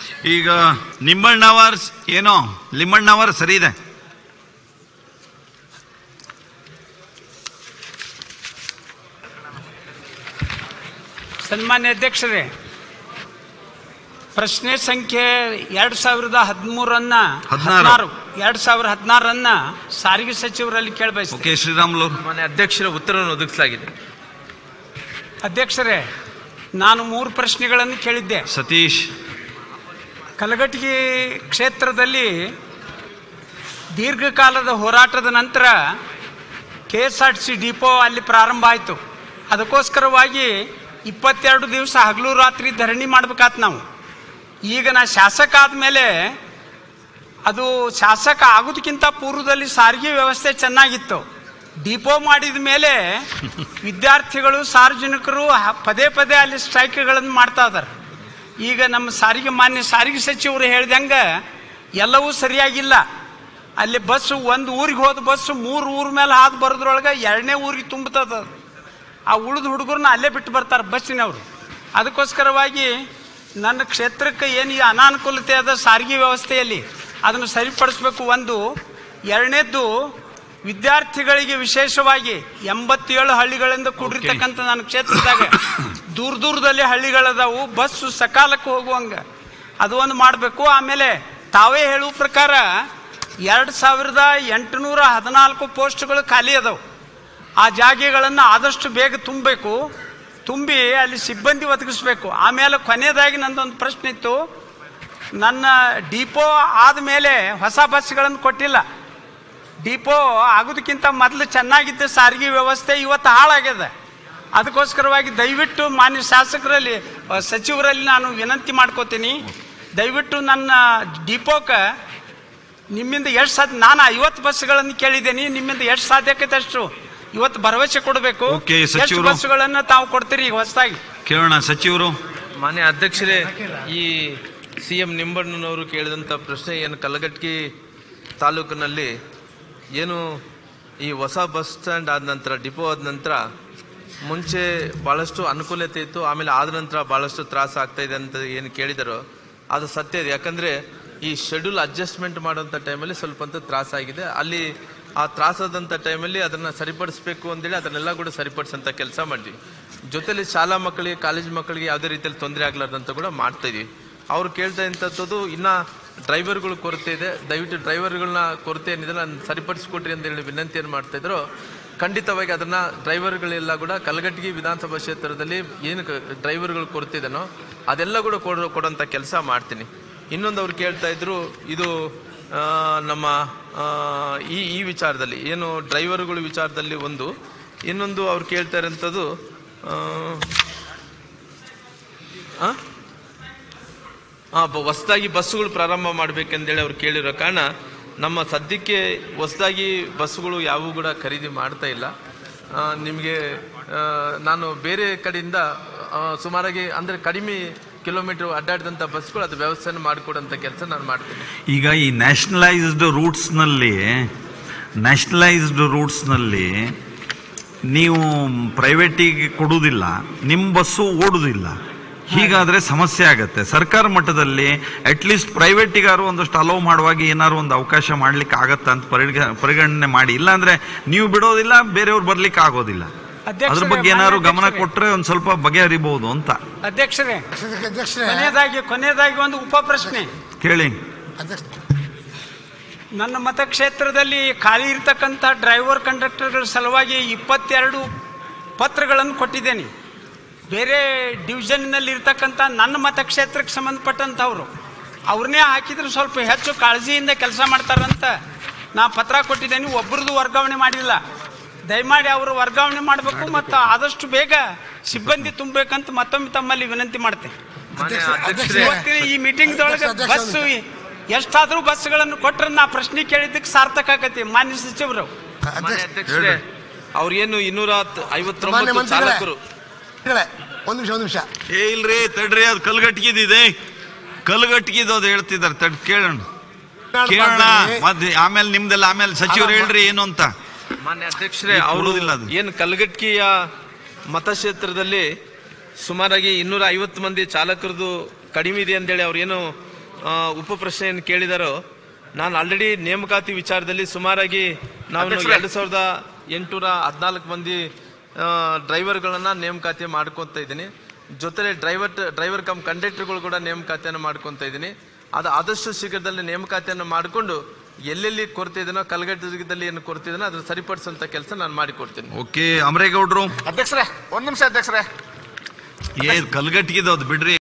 ಈಗ ನಿಮ್ಮಣ್ಣವರ್ ಏನೋ ಲಿಮ್ಮಣ್ಣವರ್ ಸರಿ ಇದೆ ಸನ್ಮಾನ್ಯ ಅಧ್ಯಕ್ಷರೇ ಪ್ರಶ್ನೆ ಸಂಖ್ಯೆ ಎರಡ್ ಸಾವಿರದ ಹದಿಮೂರನ್ನ ಹದಿನಾರು. ಹದಿನಾರು ಎರಡ್ ಸಾವಿರದ ಹದಿನಾರನ್ನ ಸಾರಿಗೆ ಸಚಿವರಲ್ಲಿ ಕೇಳಬಯಸ್ತೇನೆ ಓಕೆ ಶ್ರೀರಾಮುಲು ಮಾನ್ಯ ಅಧ್ಯಕ್ಷರ ಉತ್ತರವನ್ನು ಒದಗಿಸಲಾಗಿದೆ ಅಧ್ಯಕ್ಷರೇ ನಾನು ಮೂರು ಪ್ರಶ್ನೆಗಳನ್ನು ಕೇಳಿದ್ದೆ ಸತೀಶ್ ಕಲಘಟಗಿ ಕ್ಷೇತ್ರದಲ್ಲಿ ದೀರ್ಘಕಾಲದ ಹೋರಾಟದ ನಂತರ K S R T C depot ಅಲ್ಲಿ ಪ್ರಾರಂಭ ಆಯಿತು ಅದಕ್ಕೋಸ್ಕರವಾಗಿ ಇಪ್ಪತ್ತೆರಡು ದಿವಸ ಹಗಲು ರಾತ್ರಿ ಧರಣಿ ಮಾಡ್ಬೇಕಾತ್ ನಾವು ಈಗ ನಾ ಶಾಸಕ ಆದಮೇಲೆ ಅದು ಶಾಸಕ ಆಗೋದಕ್ಕಿಂತ ಪೂರ್ವದಲ್ಲಿ ಸಾರಿಗೆ ವ್ಯವಸ್ಥೆ ಚೆನ್ನಾಗಿತ್ತು ಡಿಪೋ ಮಾಡಿದ ಮೇಲೆ ವಿದ್ಯಾರ್ಥಿಗಳು ಸಾರ್ವಜನಿಕರು ಹ- ಪದೇ ಪದೇ ಅಲ್ಲಿ ಸ್ಟ್ರೈಕ್ಗಳನ್ನು ಮಾಡ್ತಾ ಇದ್ದಾರೆ ಈಗ ನಮ್ಮ ಸಾರಿಗೆ ಮಾನ್ಯ ಸಾರಿಗೆ ಸಚಿವರು ಹೇಳ್ದಂಗೆ ಎಲ್ಲವೂ ಸರಿಯಾಗಿಲ್ಲ ಅಲ್ಲಿ ಬಸ್ಸು ಒಂದು ಊರಿಗೆ ಹೋದ ಬಸ್ಸು ಮೂರು ಊರ ಮೇಲೆ ಹಾದು ಬರೋದ್ರೊಳಗೆ ಎರಡನೇ ಊರಿಗೆ ತುಂಬುತ್ತದ ಆ ಉಳಿದ ಹುಡುಗರನ್ನ ಅಲ್ಲೇ ಬಿಟ್ಟು ಬರ್ತಾರೆ ಬಸ್ಸಿನವರು ಅದಕ್ಕೋಸ್ಕರವಾಗಿ ನನ್ನ ಕ್ಷೇತ್ರಕ್ಕೆ ಏನು ಈ ಅನಾನುಕೂಲತೆ ಅದ ಸಾರಿಗೆ ವ್ಯವಸ್ಥೆಯಲ್ಲಿ ಅದನ್ನು ಸರಿಪಡಿಸ್ಬೇಕು ಒಂದು ಎರಡನೇದ್ದು ವಿದ್ಯಾರ್ಥಿಗಳಿಗೆ ವಿಶೇಷವಾಗಿ ಎಂಬತ್ತೇಳು ಹಳ್ಳಿಗಳಿಂದ ಕೂಡಿರ್ತಕ್ಕಂಥ ನನ್ನ ಕ್ಷೇತ್ರದಾಗ ದೂರ ದೂರದಲ್ಲಿ ಹಳ್ಳಿಗಳದಾವು ಬಸ್ಸು ಸಕಾಲಕ್ಕೆ ಹೋಗುವಂಗ ಅದು ಒಂದು ಮಾಡಬೇಕು ಆಮೇಲೆ ತಾವೇ ಹೇಳುವ ಪ್ರಕಾರ ಎರಡು ಸಾವಿರದ ಎಂಟುನೂರ ಹದಿನಾಲ್ಕು ಪೋಸ್ಟ್ಗಳು ಖಾಲಿ ಅದಾವು ಆ ಜಾಗೆಗಳನ್ನು ಆದಷ್ಟು ಬೇಗ ತುಂಬಬೇಕು ತುಂಬಿ ಅಲ್ಲಿ ಸಿಬ್ಬಂದಿ ಒದಗಿಸ್ಬೇಕು ಆಮೇಲೆ ಕೊನೆಯದಾಗಿ ನಂದೊಂದು ಪ್ರಶ್ನೆ ಇತ್ತು ನನ್ನ ಡಿಪೋ ಆದಮೇಲೆ ಹೊಸ ಬಸ್ಗಳನ್ನು ಕೊಟ್ಟಿಲ್ಲ ಡಿಪೋ ಆಗೋದಕ್ಕಿಂತ ಮೊದಲು ಚೆನ್ನಾಗಿದ್ದ ಸಾರಿಗೆ ವ್ಯವಸ್ಥೆ ಇವತ್ತು ಹಾಳಾಗ್ಯದ ಅದಕ್ಕೋಸ್ಕರವಾಗಿ ದಯವಿಟ್ಟು ಮಾನ್ಯ ಶಾಸಕರಲ್ಲಿ ಅ, ಸಚಿವರಲ್ಲಿ ನಾನು ವಿನಂತಿ ಮಾಡ್ಕೋತೀನಿ ದಯವಿಟ್ಟು ನನ್ನ ಡಿಪೋಕ್ಕೆ ನಿಮ್ಮಿಂದ ಎಷ್ಟು ಸಾಧ್ಯ ನಾನು ಐವತ್ತು ಬಸ್ಗಳನ್ನು ಕೇಳಿದ್ದೀನಿ ನಿಮ್ಮಿಂದ ಎಷ್ಟು ಸಾಧ್ಯಕೈತೆ ಅಷ್ಟು ಇವತ್ತು ಭರವಸೆ ಕೊಡಬೇಕು Okay, ಎಷ್ಟು ಸಚಿವರು. ಬಸ್ಗಳನ್ನು ತಾವು ಕೊಡ್ತೀರಿ ಈಗ ಹೊಸದಾಗಿ ಕೇಳೋಣ ಸಚಿವರು ಮಾನ್ಯ ಅಧ್ಯಕ್ಷರೇ ಈ ಸಿ ಎಂ ನಿಂಬಣ್ಣನವರು ಕೇಳಿದಂಥ ಪ್ರಶ್ನೆ ಏನು ಕಲಘಟಗಿ ತಾಲೂಕಿನಲ್ಲಿ ಏನು ಈ ಹೊಸ ಬಸ್ ಸ್ಟ್ಯಾಂಡ್ ಆದ ನಂತರ ಡಿಪೋ ಆದ ನಂತರ ಮುಂಚೆ ಭಾಳಷ್ಟು ಅನುಕೂಲತೆ ಇತ್ತು ಆಮೇಲೆ ಆದ ನಂತರ ಭಾಳಷ್ಟು ತ್ರಾಸ ಆಗ್ತಾ ಇದೆ ಅಂತ ಏನು ಕೇಳಿದಾರೋ ಅದು ಸತ್ಯ ಇದೆ ಯಾಕಂದರೆ ಈ ಶೆಡ್ಯೂಲ್ ಅಡ್ಜಸ್ಟ್ಮೆಂಟ್ ಮಾಡೋಂಥ ಟೈಮಲ್ಲಿ ಸ್ವಲ್ಪ ಅಂತ ತ್ರಾಸಾಗಿದೆ ಅಲ್ಲಿ ಆ ತ್ರಾಸಾದಂಥ ಟೈಮಲ್ಲಿ ಅದನ್ನು ಸರಿಪಡಿಸ್ಬೇಕು ಅಂತೇಳಿ ಅದನ್ನೆಲ್ಲ ಕೂಡ ಸರಿಪಡಿಸೋಂಥ ಕೆಲಸ ಮಾಡಿದ್ವಿ ಜೊತೆಲಿ ಶಾಲಾ ಮಕ್ಕಳಿಗೆ ಕಾಲೇಜ್ ಮಕ್ಕಳಿಗೆ ಯಾವುದೇ ರೀತಿಯಲ್ಲಿ ತೊಂದರೆ ಆಗ್ಲಾರ್ದಂತ ಕೂಡ ಮಾಡ್ತಾ ಇದೀವಿ ಅವ್ರು ಕೇಳ್ತಾ ಇಂಥದ್ದು ಇನ್ನ ಡ್ರೈವರ್ಗಳು ಕೊರತೆ ಇದೆ ದಯವಿಟ್ಟು ಡ್ರೈವರ್ಗಳನ್ನ ಕೊರತೆ ಏನಿದೆ ನಾನು ಸರಿಪಡಿಸ್ಕೊಡ್ರಿ ಅಂತ ಹೇಳಿ ವಿನಂತಿಯನ್ನು ಮಾಡ್ತಾ ಇದ್ರು ಖಂಡಿತವಾಗಿ ಅದನ್ನ ಡ್ರೈವರ್ಗಳೆಲ್ಲ ಕೂಡ ಕಲಘಟಗಿ ವಿಧಾನಸಭಾ ಕ್ಷೇತ್ರದಲ್ಲಿ ಏನು ಕ- ಡ್ರೈವರ್ಗಳು ಕೊರತೆ ಇದೆನೋ ಅದೆಲ್ಲ ಕೂಡ ಕೊಡೋ ಕೊಡೋಂಥ ಕೆಲಸ ಮಾಡ್ತೀನಿ ಇನ್ನೊಂದು ಅವ್ರು ಕೇಳ್ತಾ ಇದ್ರು ಇದು ಆ, ನಮ್ಮ ಆ, ಈ ಈ ವಿಚಾರದಲ್ಲಿ ಏನು ಡ್ರೈವರ್ಗಳ ವಿಚಾರದಲ್ಲಿ ಒಂದು ಇನ್ನೊಂದು ಅವ್ರು ಕೇಳ್ತಾ ಇರೋಂಥದ್ದು ಆ, ಆ? ಆ, ಬ- ಹೊಸ್ದಾಗಿ ಬಸ್ಸುಗಳು ಪ್ರಾರಂಭ ಮಾಡ್ಬೇಕೆಂದೇಳಿ ಅವ್ರು ಕೇಳಿರೋ ಕಾರಣ ನಮ್ಮ ಸದ್ಯಕ್ಕೆ ಹೊಸದಾಗಿ ಬಸ್ಸುಗಳು ಯಾವುವು ಕೂಡ ಖರೀದಿ ಮಾಡ್ತಾ ಇಲ್ಲ ಆ, ನಿಮಗೆ ಆ, ನಾನು ಬೇರೆ ಕಡೆಯಿಂದ ಆ, ಸುಮಾರಾಗಿ ಅಂದರೆ ಕಡಿಮೆ ಕಿಲೋಮೀಟರ್ ಅಡ್ಡಾಡಿದಂಥ ಬಸ್ಗಳು ಅದು ವ್ಯವಸ್ಥೆಯನ್ನು ಮಾಡಿಕೊಡೋಂಥ ಕೆಲಸ ನಾನು ಮಾಡ್ತೀನಿ ಈಗ ಈ ನ್ಯಾಷನಲೈಸ್ಡ್ ರೂಟ್ಸ್ನಲ್ಲಿ ನ್ಯಾಷನಲೈಸ್ಡ್ ರೂಟ್ಸ್ನಲ್ಲಿ ನೀವು ಪ್ರೈವೇಟಿಗೆ ಕೊಡುವುದಿಲ್ಲ ನಿಮ್ಮ ಬಸ್ಸು ಓಡುವುದಿಲ್ಲ ಹೀಗಾದ್ರೆ ಸಮಸ್ಯೆ ಆಗತ್ತೆ ಸರ್ಕಾರ ಮಟ್ಟದಲ್ಲಿ ಅಟ್ಲೀಸ್ಟ್ ಪ್ರೈವೇಟಿಗಾರು ಒಂದಷ್ಟು ಅಲೋ ಮಾಡುವಾಗ ಏನಾದ್ರು ಒಂದು ಅವಕಾಶ ಮಾಡ್ಲಿಕ್ಕೆ ಆಗತ್ತ ಅಂತ ಪರಿಗ ಪರಿಗಣನೆ ಮಾಡಿ ಇಲ್ಲಾಂದ್ರೆ ನೀವು ಬಿಡೋದಿಲ್ಲ ಬೇರೆಯವ್ರು ಬರ್ಲಿಕ್ಕೆ ಆಗೋದಿಲ್ಲ ಅದ್ರ ಅಧ್ಯಕ್ಷರೇ, ಬಗ್ಗೆ ಏನಾದ್ರು ಮಾನ್ಯ ಗಮನ ಅಧ್ಯಕ್ಷರೇ. ಕೊಟ್ರೆ ಒಂದ್ ಸ್ವಲ್ಪ ಬಗೆಹರಿಬಹುದು ಅಂತ ಅಧ್ಯಕ್ಷರೇ ಅಧ್ಯಕ್ಷರೇ ಕೊನೆಯದಾಗಿ ಕೊನೆಯದಾಗಿ ಒಂದು ಉಪ ಪ್ರಶ್ನೆ ಕೇಳಿ ಅಧ್ಯಕ್ಷ ನನ್ನ ಮತಕ್ಷೇತ್ರದಲ್ಲಿ ಖಾಲಿ ಇರ್ತಕ್ಕಂಥ ಡ್ರೈವರ್ ಕಂಡಕ್ಟರ್ಗಳ ಸಲುವಾಗಿ ಇಪ್ಪತ್ತೆರಡು ಪತ್ರಗಳನ್ನು ಕೊಟ್ಟಿದ್ದೇನೆ ಬೇರೆ ಡಿವಿಷನ್ನಲ್ಲಿ ಇರ್ತಕ್ಕಂಥ ನನ್ನ ಮತಕ್ಷೇತ್ರಕ್ಕೆ ಸಂಬಂಧಪಟ್ಟಂಥವ್ರು ಅವ್ರನ್ನೇ ಹಾಕಿದ್ರೆ ಸ್ವಲ್ಪ ಹೆಚ್ಚು ಕಾಳಜಿಯಿಂದ ಕೆಲಸ ಮಾಡ್ತಾರಂತ ನಾ ಪತ್ರ ಕೊಟ್ಟಿದ್ದೇನೆ ಒಬ್ಬರದು ವರ್ಗಾವಣೆ ಮಾಡಿಲ್ಲ ದಯಮಾಡಿ ಅವರು ವರ್ಗಾವಣೆ ಮಾಡಬೇಕು ಮತ್ತು ಆದಷ್ಟು ಬೇಗ ಸಿಬ್ಬಂದಿ ತುಂಬಬೇಕಂತ ಮತ್ತೊಮ್ಮೆ ತಮ್ಮಲ್ಲಿ ವಿನಂತಿ ಮಾಡ್ತೇನೆ ಮಾನ್ಯ ಅಧ್ಯಕ್ಷ- ಅಧ್ಯಕ್ಷರೇ ಇವತ್ತಿನ ಈ ಮೀಟಿಂಗ್ ಒಳಗೆ ಅಧ್ಯಕ್ಷ, ಬಸ್ ಎಷ್ಟಾದ್ರೂ ಬಸ್ಗಳನ್ನು ಕೊಟ್ರೆ ನಾ ಪ್ರಶ್ನೆ ಕೇಳಿದ್ದಕ್ಕೆ ಸಾರ್ಥಕ ಆಗತ್ತೆ ಮಾನ್ಯ ಸಚಿವರು ಮಾನ್ಯ ಅಧ್ಯಕ್ಷ ಅಧ್ಯಕ್ಷರೇ ಅವ್ರೇನು ಇನ್ನೂರ ಹತ್ತು- ಮಾನ್ಯ ಐವತ್ತೊಂಬತ್ತು ಮಂತ್ರಿಗಳೇ. ಚಾಲಕರು ಹೇಳೆ ಒಂದು ನಿಮಿಷ ಒಂದು ನಿಮಿಷ ಏ ಇಲ್ರಿ ತಡ್ರಿ ಅದು ಕಲ್ಗಟ್ಟಿಗಿದಿದೆ ಕಲ್ಗಟ್ಟಿಗಿದು ಅದು ಹೇಳ್ತಿದ್ದಾರೆ ತಡ್ ಕೇಳೋಣ ಕೇಳೋಣ ಮತ್ತೆ ಆಮೇಲೆ ನಿಮ್ದೆಲ್ಲ ಆಮೇಲೆ ಸಚಿವರು ಹೇಳ್ರಿ ಏನು ಅಂತ ಮಾನ್ಯ ಅಧ್ಯಕ್ಷರೇ ಈಗ ಅವರು ಕೊಡುವುದಿಲ್ಲ ಅದು. ಏನು ಕಲಘಟಗಿಯ ಮತಕ್ಷೇತ್ರದಲ್ಲಿ ಸುಮಾರಾಗಿ ಇನ್ನೂರ ಐವತ್ತು ಮಂದಿ ಚಾಲಕರದು ಕಡಿಮೆ ಇದೆ ಅಂತೇಳಿ ಅವ್ರು ಏನು ಆ, ಉಪ ಪ್ರಶ್ನೆಯನ್ನು ಕೇಳಿದಾರೋ ನಾನು ಆಲ್ರೆಡಿ ನೇಮಕಾತಿ ವಿಚಾರದಲ್ಲಿ ಸುಮಾರಾಗಿ ನಾವು ಅಧ್ಯಕ್ಷರೇ. ಎರಡು ಸಾವಿರದ ಎಂಟುನೂರ ಹದಿನಾಲ್ಕು ಮಂದಿ ಆ, ಡ್ರೈವರ್ಗಳನ್ನ ನೇಮಕಾತಿ ಮಾಡ್ಕೊತಾ ಇದ್ದೀನಿ ಜೊತೆಲೆ ಡ್ರೈವರ್ ಡ್ರೈವರ್ ಕಮ್ ಕಂಡಕ್ಟರ್ಗಳು ಕೂಡ ನೇಮಕಾತಿಯನ್ನು ಮಾಡ್ಕೊತಾ ಇದ್ದೀನಿ ಅದು ಆದಷ್ಟು ಶೀಘ್ರದಲ್ಲಿ ನೇಮಕಾತಿಯನ್ನು ಮಾಡಿಕೊಂಡು ಎಲ್ಲೆಲ್ಲಿ ಕೊರತೆ ಇದೆನೋ ಕಲ್ಗಟ್ಟದಲ್ಲಿ ಏನು ಕೊರತೆ ಇದೆನೋ ಅದ್ರ ಸರಿಪಡಿಸುವಂತ ಕೆಲಸ ನಾನು ಮಾಡಿಕೊಡ್ತೀನಿ ಓಕೆ ಅಮರೇಗೌಡ್ರು ಅಧ್ಯಕ್ಷರೇ ಒಂದ್ ನಿಮಿಷ ಅಧ್ಯಕ್ಷರೇ ಏ ಕಲ್ಗಟ್ಟಿಗೆ ಅದು ಬಿಡ್ರಿ